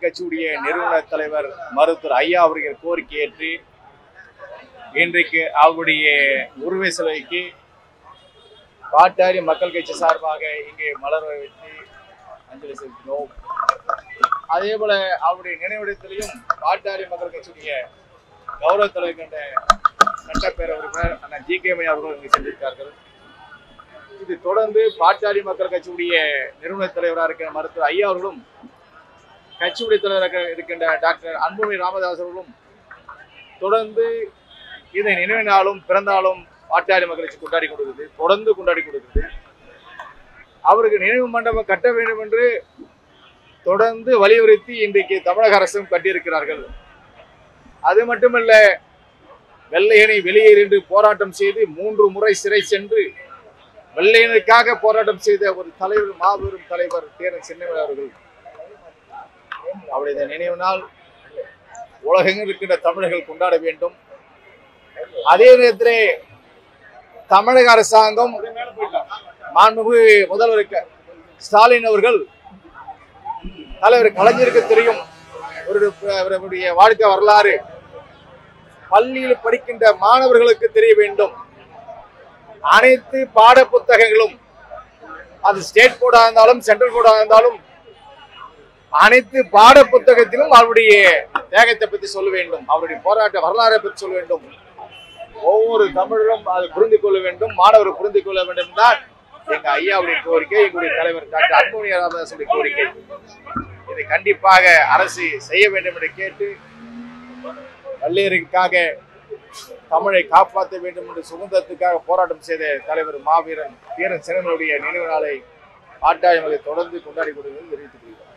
கட்சியுடைய நிறுவன தலைவர் மருத்துவர் ஐயா அவர்கள் கோரிக்கை ஏற்று இன்றைக்கு அவருடைய உருவை சிலைக்கு பாட்டாளி மக்கள் கட்சி சார்பாக இங்கே மலர் வைத்து அஞ்சலி செலுத்தினோம் அதே போல அவருடைய நினைவிடத்திலையும் பாட்டாளி மக்கள் கட்சியுடைய கௌரவ தலைவர் கண்ட சட்டப்பேரவை உறுப்பினர் அண்ணா ஜி கே மணி அவர்கள் இங்கு சென்றிருக்கார்கள் இது தொடர்ந்து பாட்டாளி மக்கள் கட்சியுடைய நிறுவன தலைவராக இருக்கிற மருத்துவர் ஐயா அவர்களும் கட்சியுடைய தலைவராக இருக்கின்ற டாக்டர் அன்புமணி ராமதாஸ் அவர்களும் தொடர்ந்து இதை நினைவு நாளும் பிறந்த நாளும் பாட்டாளி மக்கள் கட்சி கொண்டாடி கொண்டிருக்கிறது தொடர்ந்து கொண்டாடி கொண்டிருக்கிறது அவருக்கு நினைவு மண்டபம் கட்ட வேண்டும் என்று தொடர்ந்து வலியுறுத்தி இன்றைக்கு தமிழக அரசும் கட்டியிருக்கிறார்கள் அது மட்டுமல்ல வெள்ளையனை வெளியேறு என்று போராட்டம் செய்து மூன்று முறை சிறை சென்று வெள்ளையனுக்காக போராட்டம் செய்த ஒரு தலைவர் மாபெரும் தலைவர் தேரன் சின்னமலை அவர்கள் அவருடைய நினைவு நாள் உலகெங்கும் இருக்கின்ற தமிழர்கள் கொண்டாட வேண்டும் அதே நேரத்திலே தமிழக அரசாங்கம் மாண்புமிகு முதல்வர் க- ஸ்டாலின் அவர்கள் தலைவர் கலைஞருக்கு தெரியும் ஒரு அவருடைய வாழ்க்கை வரலாறு பள்ளியில் படிக்கின்ற மாணவர்களுக்கு தெரிய வேண்டும் அனைத்து பாட புத்தகங்களும் அது ஸ்டேட் போர்டா இருந்தாலும் சென்ட்ரல் போர்டா இருந்தாலும் அனைத்து பாட புத்தகத்திலும் அவருடைய தேகத்தை பற்றி சொல்ல வேண்டும் அவருடைய போராட்ட வரலாறை பற்றி சொல்ல வேண்டும் ஒவ்வொரு தமிழரும் அதை புரிந்து கொள்ள வேண்டும் மாணவர் புரிந்து கொள்ள வேண்டும் தான் எங்க ஐயாவுடைய கோரிக்கை எங்களுடைய தலைவர் டாக்டர் அன்புமணி ராமதாசுடைய கோரிக்கை இதை கண்டிப்பாக அரசு செய்ய வேண்டும் என்று கேட்டு வள்ளியருக்காக தமிழை காப்பாற்ற வேண்டும் என்று சுதந்திரத்துக்காக போராட்டம் செய்த தலைவர் மாவீரன் வீரன் சிறனுடைய நினைவு நாளை ஆட்டாயமலை தொடர்ந்து கொண்டாடி கொண்டிருந்தது தெரிவித்துக் கொள்கிறோம்